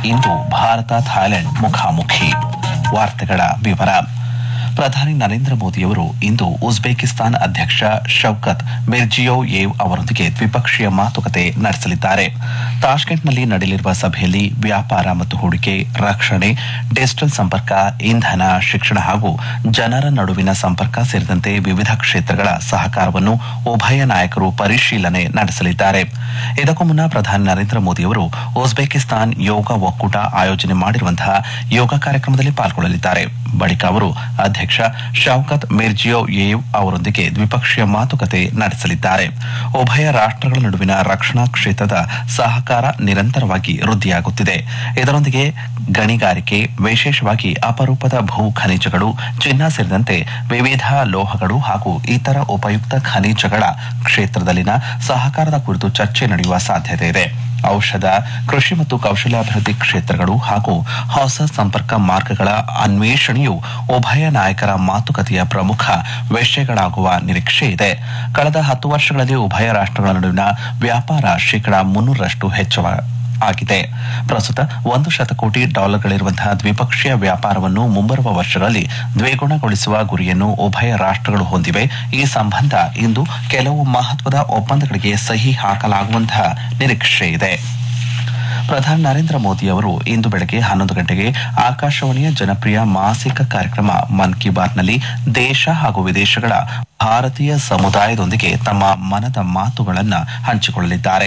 ಇಂದು Bharat Thailand ಮುಖಾಮುಖಿ ವಾರ್ತೆಗಳ ವಿವರ ಪ್ರಧಾನಿ ನರೇಂದ್ರ ಮೋದಿಯವರು ಇಂದು ಉಜ್ಬೇಕಿಸ್ತಾನ್ ಅಧ್ಯಕ್ಷ ಶೌಕತ್ ಮಿರ್ಜಿಯೋಯೇವ್ ಅವರೊಂದಿಗೆ ದ್ವಿಪಕ್ಷೀಯ ಮಾತುಕತೆ ನಡೆಸಲಿದ್ದಾರೆ ತಾಷ್ಕೆಂಟ್ನಲ್ಲಿ ನಡೆಯಲಿರುವ ಸಭೆಯಲ್ಲಿ ವ್ಯಾಪಾರ ಮತ್ತು ಹೂಡಿಕೆ ರಕ್ಷಣೆ ಡಿಜಿಟಲ್ ಸಂಪರ್ಕ ಇಂಧನ ಶಿಕ್ಷಣ ಹಾಗೂ ಜನರ ನಡುವಿನ ಸಂಪರ್ಕ ಸೇರಿದಂತೆ ವಿವಿಧ ಕ್ಷೇತ್ರಗಳ ಸಹಕಾರವನ್ನು ಉಭಯ ನಾಯಕರು ಪರಿಶೀಲನೆ ನಡೆಸಲಿದ್ದಾರೆ ಇದಕ್ಕೂ ಮುನ್ನ ಪ್ರಧಾನಿ ನರೇಂದ್ರ ಮೋದಿಯವರು ಉಜ್ಬೇಕಿಸ್ತಾನ್ ಯೋಗ ಒಕ್ಕೂಟ ಆಯೋಜನೆ ಮಾಡಿರುವಂತಹ ಯೋಗ ಕಾರ್ಯಕ್ರಮದಲ್ಲಿ ಪಾಲ್ಗೊಳ್ಳಲಿದ್ದಾರೆ ಬಳಿಕ ಅವರು ಅಧ್ಯಕ್ಷ ಶೌಕತ್ ಮಿರ್ಜಿಯೋಯೇವ್ ಅವರೊಂದಿಗೆ ದ್ವಿಪಕ್ಷೀಯ ಮಾತುಕತೆ ನಡೆಸಲಿದ್ದಾರೆ ಉಭಯ ರಾಷ್ಟ್ರಗಳ ನಡುವಿನ ರಕ್ಷಣಾ ಕ್ಷೇತ್ರದ ಸಹಕಾರ ನಿರಂತರವಾಗಿ ವೃದ್ಧಿಯಾಗುತ್ತಿದೆ ಇದರೊಂದಿಗೆ ಗಣಿಗಾರಿಕೆ ವಿಶೇಷವಾಗಿ ಅಪರೂಪದ ಭೂ ಖನಿಜಗಳು ಚಿನ್ನ ಸೇರಿದಂತೆ ವಿವಿಧ ಲೋಹಗಳು ಹಾಗೂ ಇತರ ಉಪಯುಕ್ತ ಖನಿಜಗಳ ಕ್ಷೇತ್ರದಲ್ಲಿನ ಸಹಕಾರದ ಕುರಿತು ಚರ್ಚೆ ನಡೆಯುವ ಸಾಧ್ಯತೆ ಇದೆ ಔಷಧ ಕೃಷಿ ಮತ್ತು ಕೌಶಲ್ಯಾಭಿವೃದ್ಧಿ ಕ್ಷೇತ್ರಗಳು ಹಾಗೂ ಹೊಸ ಸಂಪರ್ಕ ಮಾರ್ಗಗಳ ಅನ್ವೇಷಣೆಯು ಉಭಯ ನಾಯಕರ ಮಾತುಕತೆಯ ಪ್ರಮುಖ ವಿಷಯಗಳಾಗುವ ನಿರೀಕ್ಷೆ ಇದೆ ಕಳೆದ ಹತ್ತು ವರ್ಷಗಳಲ್ಲಿ ಉಭಯ ರಾಷ್ಟ್ರಗಳ ನಡುವಿನ ವ್ಯಾಪಾರ ಶೇಕಡಾ ಮುನ್ನೂರರಷ್ಟು ಹೆಚ್ಚಳ ಆಗಿದೆ ಪ್ರಸ್ತುತ ಒಂದು ಶತಕೋಟಿ ಡಾಲರ್ಗಳಿರುವಂತಹ ದ್ವಿಪಕ್ಷೀಯ ವ್ಯಾಪಾರವನ್ನು ಮುಂಬರುವ ವರ್ಷಗಳಲ್ಲಿ ದ್ವಿಗುಣಗೊಳಿಸುವ ಗುರಿಯನ್ನು ಉಭಯ ರಾಷ್ಟ್ರಗಳು ಹೊಂದಿವೆ ಈ ಸಂಬಂಧ ಇಂದು ಕೆಲವು ಮಹತ್ವದ ಒಪ್ಪಂದಗಳಿಗೆ ಸಹಿ ಹಾಕಲಾಗುವಂತಹ ನಿರೀಕ್ಷೆ ಇದೆ ಪ್ರಧಾನಿ ನರೇಂದ್ರ ಮೋದಿ ಅವರು ಇಂದು ಬೆಳಗ್ಗೆ ಹನ್ನೊಂದು ಗಂಟೆಗೆ ಆಕಾಶವಾಣಿಯ ಜನಪ್ರಿಯ ಮಾಸಿಕ ಕಾರ್ಯಕ್ರಮ ಮನ್ ಕಿ ಬಾತ್ನಲ್ಲಿ ದೇಶ ಹಾಗೂ ವಿದೇಶಗಳ ಭಾರತೀಯ ಸಮುದಾಯದೊಂದಿಗೆ ತಮ್ಮ ಮನದ ಮಾತುಗಳನ್ನು ಹಂಚಿಕೊಳ್ಳಲಿದ್ದಾರೆ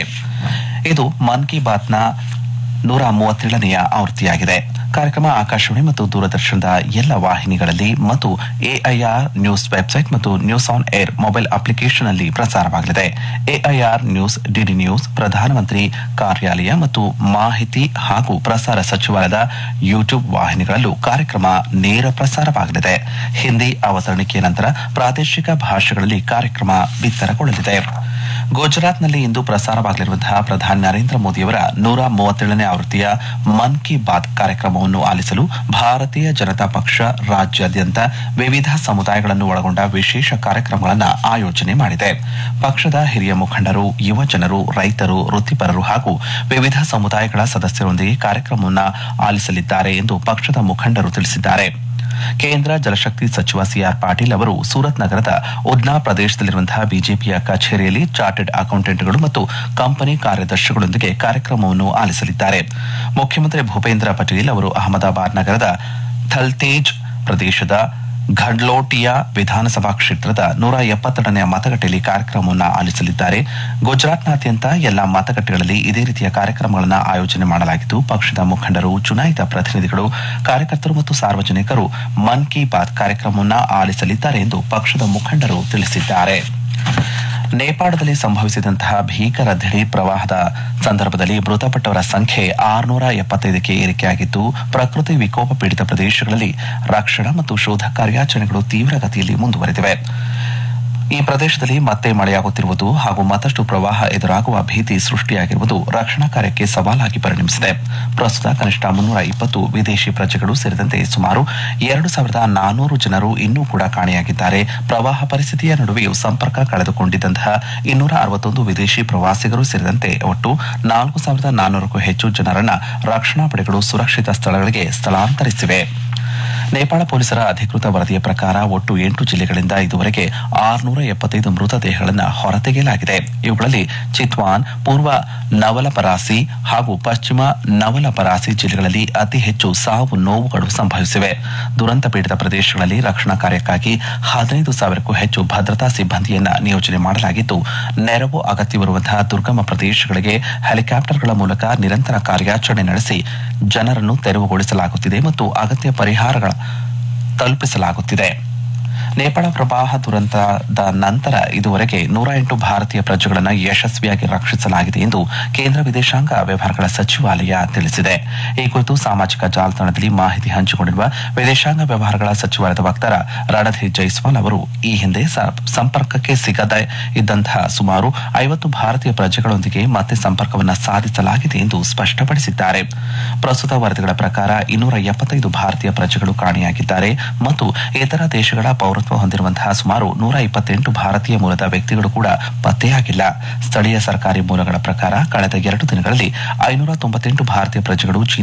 ಇದು ಮನ್ ಕಿ ಬಾತ್ನ ನೂರ ಮೂವತ್ತೇಳನೆಯ ಆವೃತ್ತಿಯಾಗಿದೆ ಕಾರ್ಯಕ್ರಮ ಆಕಾಶವಾಣಿ ಮತ್ತು ದೂರದರ್ಶನದ ಎಲ್ಲ ವಾಹಿನಿಗಳಲ್ಲಿ ಮತ್ತು ಎಐಆರ್ ನ್ಯೂಸ್ ವೆಬ್ಸೈಟ್ ಮತ್ತು news on air mobile application ಅಲ್ಲಿ ಪ್ರಸಾರವಾಗಲಿದೆ ಎಐಆರ್ ನ್ಯೂಸ್ ಡಿಡಿ ನ್ಯೂಸ್ ಪ್ರಧಾನಮಂತ್ರಿ ಕಾರ್ಯಾಲಯ ಮತ್ತು ಮಾಹಿತಿ ಹಾಗೂ ಪ್ರಸಾರ ಸಚಿವಾಲಯದ ಯೂಟ್ಯೂಬ್ ವಾಹಿನಿಗಳಲ್ಲೂ ಕಾರ್ಯಕ್ರಮ ನೇರ ಪ್ರಸಾರವಾಗಲಿದೆ ಹಿಂದಿ ಅವತರಣಿಕೆಯ ನಂತರ ಪ್ರಾದೇಶಿಕ ಭಾಷೆಗಳಲ್ಲಿ ಕಾರ್ಯಕ್ರಮ ಬಿತ್ತರಗೊಳ್ಳಲಿದೆ ಗುಜರಾತ್ನಲ್ಲಿ ಇಂದು ಪ್ರಸಾರವಾಗಲಿರುವಂತಹ ಪ್ರಧಾನಿ ನರೇಂದ್ರ ಮೋದಿಯವರ ನೂರ ಮೂವತ್ತೇಳನೇ ಆವೃತ್ತಿಯ ಮನ್ ಕಿ ಬಾತ್ ಕಾರ್ಯಕ್ರಮವನ್ನು ಆಲಿಸಲು ಭಾರತೀಯ ಜನತಾ ಪಕ್ಷ ರಾಜ್ಯಾದ್ಯಂತ ವಿವಿಧ ಸಮುದಾಯಗಳನ್ನು ಒಳಗೊಂಡ ವಿಶೇಷ ಕಾರ್ಯಕ್ರಮಗಳನ್ನು ಆಯೋಜನೆ ಮಾಡಿದೆ ಪಕ್ಷದ ಹಿರಿಯ ಮುಖಂಡರು ಯುವ ಜನರು ರೈತರು ವೃತ್ತಿಪರರು ಹಾಗೂ ವಿವಿಧ ಸಮುದಾಯಗಳ ಸದಸ್ಯರೊಂದಿಗೆ ಕಾರ್ಯಕ್ರಮವನ್ನು ಆಲಿಸಲಿದ್ದಾರೆ ಎಂದು ಪಕ್ಷದ ಮುಖಂಡರು ತಿಳಿಸಿದ್ದಾರೆ ಕೇಂದ್ರ ಜಲಶಕ್ತಿ ಸಚಿವ ಸಿಆರ್ ಪಾಟೀಲ್ ಅವರು ಸೂರತ್ ನಗರದ ಉದ್ನಾ ಪ್ರದೇಶದಲ್ಲಿರುವಂತಹ ಬಿಜೆಪಿಯ ಕಚೇರಿಯಲ್ಲಿ ಚಾರ್ಟೆಡ್ ಅಕೌಂಟೆಂಟ್ಗಳು ಮತ್ತು ಕಂಪನಿ ಕಾರ್ಯದರ್ಶಿಗಳೊಂದಿಗೆ ಕಾರ್ಯಕ್ರಮವನ್ನು ಆಲಿಸಲಿದ್ದಾರೆ ಮುಖ್ಯಮಂತ್ರಿ ಭೂಪೇಂದ್ರ ಪಟೇಲ್ ಅವರು ಅಹಮದಾಬಾದ್ ನಗರದ ಥಲ್ತೇಜ್ ಪ್ರದೇಶದ ಘಡ್ಲೋಟಿಯಾ ವಿಧಾನಸಭಾ ಕ್ಷೇತ್ರದ ನೂರ ಎಪ್ಪತ್ತೆರಡನೇ ಮತಗಟ್ಟೆಯಲ್ಲಿ ಕಾರ್ಯಕ್ರಮವನ್ನು ಆಲಿಸಲಿದ್ದಾರೆ ಗುಜರಾತ್ನಾದ್ಯಂತ ಎಲ್ಲ ಮತಗಟ್ಟೆಗಳಲ್ಲಿ ಇದೇ ರೀತಿಯ ಕಾರ್ಯಕ್ರಮಗಳನ್ನು ಆಯೋಜನೆ ಮಾಡಲಾಗಿದ್ದು ಪಕ್ಷದ ಮುಖಂಡರು ಚುನಾಯಿತ ಪ್ರತಿನಿಧಿಗಳು ಕಾರ್ಯಕರ್ತರು ಮತ್ತು ಸಾರ್ವಜನಿಕರು ಮನ್ ಕಿ ಬಾತ್ ಕಾರ್ಯಕ್ರಮವನ್ನು ಆಲಿಸಲಿದ್ದಾರೆ ಎಂದು ಪಕ್ಷದ ಮುಖಂಡರು ತಿಳಿಸಿದ್ದಾರೆ ನೇಪಾಳದಲ್ಲಿ ಸಂಭವಿಸಿದಂತಹ ಭೀಕರ ದಿಢೀರ್ ಪ್ರವಾಹದ ಸಂದರ್ಭದಲ್ಲಿ ಮೃತಪಟ್ಟವರ ಸಂಖ್ಯೆ ಆರುನೂರ ಎಪ್ಪತ್ತೈದಕ್ಕೆ ಏರಿಕೆಯಾಗಿದ್ದು ಪ್ರಕೃತಿ ವಿಕೋಪ ಪೀಡಿತ ಪ್ರದೇಶಗಳಲ್ಲಿ ರಕ್ಷಣಾ ಮತ್ತು ಶೋಧ ಕಾರ್ಯಾಚರಣೆಗಳು ತೀವ್ರಗತಿಯಲ್ಲಿ ಮುಂದುವರೆದಿವೆ ಈ ಪ್ರದೇಶದಲ್ಲಿ ಮತ್ತೆ ಮಳೆಯಾಗುತ್ತಿರುವುದು ಹಾಗೂ ಮತ್ತಷ್ಟು ಪ್ರವಾಹ ಎದುರಾಗುವ ಭೀತಿ ಸೃಷ್ಟಿಯಾಗಿರುವುದು ರಕ್ಷಣಾ ಕಾರ್ಯಕ್ಕೆ ಸವಾಲಾಗಿ ಪರಿಣಮಿಸಿದೆ ಪ್ರಸ್ತುತ ಕನಿಷ್ಠ ಮುನ್ನೂರ ಇಪ್ಪತ್ತು ವಿದೇಶಿ ಪ್ರಜೆಗಳು ಸೇರಿದಂತೆ ಸುಮಾರು ಎರಡು ಸಾವಿರದ ನಾನ್ನೂರು ಜನರು ಇನ್ನೂ ಕೂಡ ಕಾಣೆಯಾಗಿದ್ದಾರೆ ಪ್ರವಾಹ ಪರಿಸ್ಥಿತಿಯ ನಡುವೆಯೂ ಸಂಪರ್ಕ ಕಳೆದುಕೊಂಡಿದ್ದಂತಹ ಇನ್ನೂರ ಅರವತ್ತೊಂದು ವಿದೇಶಿ ಪ್ರವಾಸಿಗರು ಸೇರಿದಂತೆ ಒಟ್ಟು ನಾಲ್ಕು ಸಾವಿರದ ನಾನ್ನೂರಕ್ಕೂ ಹೆಚ್ಚು ಜನರನ್ನ ರಕ್ಷಣಾ ಪಡೆಗಳು ಸುರಕ್ಷಿತ ಸ್ಥಳಗಳಿಗೆ ಸ್ಥಳಾಂತರಿಸಿವೆ ನೇಪಾಳ ಪೊಲೀಸರ ಅಧಿಕೃತ ವರದಿಯ ಪ್ರಕಾರ ಒಟ್ಟು ಎಂಟು ಜಿಲ್ಲೆಗಳಿಂದ ಇದುವರೆಗೆ ಆರುನೂರ ಎಪ್ಪತ್ತೈದು ಮೃತದೇಹಗಳನ್ನು ಹೊರತೆಗೆಯಲಾಗಿದೆ ಇವುಗಳಲ್ಲಿ ಚಿತ್ವಾನ್ ಪೂರ್ವ ನವಲಪರಾಸಿ ಹಾಗೂ ಪಶ್ಚಿಮ ನವಲಪರಾಸಿ ಜಿಲ್ಲೆಗಳಲ್ಲಿ ಅತಿ ಹೆಚ್ಚು ಸಾವು ನೋವುಗಳು ಸಂಭವಿಸಿವೆ ದುರಂತ ಪೀಡಿತ ಪ್ರದೇಶಗಳಲ್ಲಿ ರಕ್ಷಣಾ ಕಾರ್ಯಕ್ಕಾಗಿ ಹದಿನೈದು ಸಾವಿರಕ್ಕೂ ಹೆಚ್ಚು ಭದ್ರತಾ ಸಿಬ್ಬಂದಿಯನ್ನ ನಿಯೋಜನೆ ಮಾಡಲಾಗಿದ್ದು ನೆರವು ಅಗತ್ಯವಿರುವಂತಹ ದುರ್ಗಮ ಪ್ರದೇಶಗಳಿಗೆ ಹೆಲಿಕಾಪ್ಟರ್ಗಳ ಮೂಲಕ ನಿರಂತರ ಕಾರ್ಯಾಚರಣೆ ನಡೆಸಿ ಜನರನ್ನು ತೆರವುಗೊಳಿಸಲಾಗುತ್ತಿದೆ ಮತ್ತು ಅಗತ್ಯ ಪರಿಹಾರಗಳ ತಲುಪಿಸಲಾಗುತ್ತಿದೆ ನೇಪಾಳ ಪ್ರವಾಹ ದುರಂತದ ನಂತರ ಇದುವರೆಗೆ ನೂರ ಎಂಟು ಭಾರತೀಯ ಪ್ರಜೆಗಳನ್ನು ಯಶಸ್ವಿಯಾಗಿ ರಕ್ಷಿಸಲಾಗಿದೆ ಎಂದು ಕೇಂದ್ರ ವಿದೇಶಾಂಗ ವ್ಯವಹಾರಗಳ ಸಚಿವಾಲಯ ತಿಳಿಸಿದೆ ಈ ಕುರಿತು ಸಾಮಾಜಿಕ ಜಾಲತಾಣದಲ್ಲಿ ಮಾಹಿತಿ ಹಂಚಿಕೊಂಡಿರುವ ವಿದೇಶಾಂಗ ವ್ಯವಹಾರಗಳ ಸಚಿವಾಲಯದ ವಕ್ತಾರ ರಣಧೀರ್ ಜೈಸ್ವಾಲ್ ಅವರು ಈ ಹಿಂದೆ ಸ- ಸಂಪರ್ಕಕ್ಕೆ ಸಿಗದೇ ಇದ್ದಂತಹ ಸುಮಾರು ಐವತ್ತು ಭಾರತೀಯ ಪ್ರಜೆಗಳೊಂದಿಗೆ ಮತ್ತೆ ಸಂಪರ್ಕವನ್ನು ಸಾಧಿಸಲಾಗಿದೆ ಎಂದು ಸ್ಪಷ್ಟಪಡಿಸಿದ್ದಾರೆ ಪ್ರಸ್ತುತ ವರದಿಗಳ ಪ್ರಕಾರ ಇನ್ನೂರ ಎಪ್ಪತ್ತೈದು ಭಾರತೀಯ ಪ್ರಜೆಗಳು ಕಾಣೆಯಾಗಿದ್ದಾರೆ ಮತ್ತು ಇತರ ದೇಶಗಳ ಪೌರತ್ವ ಹೊಂದಿರುವಂತಹ ಸುಮಾರು ನೂರ ಇಪ್ಪತ್ತೆಂಟು ಭಾರತೀಯ ಮೂಲದ ವ್ಯಕ್ತಿಗಳು ಕೂಡ ಪತ್ತೆಯಾಗಿಲ್ಲ ಸ್ಥಳೀಯ ಸರ್ಕಾರಿ ಮೂಲಗಳ ಪ್ರಕಾರ ಕಳೆದ ಎರಡು ದಿನಗಳಲ್ಲಿ ಐನೂರ ತೊಂಬತ್ತೆಂಟು ಭಾರತೀಯ ಪ್ರಜೆಗಳು ಚೀನಾ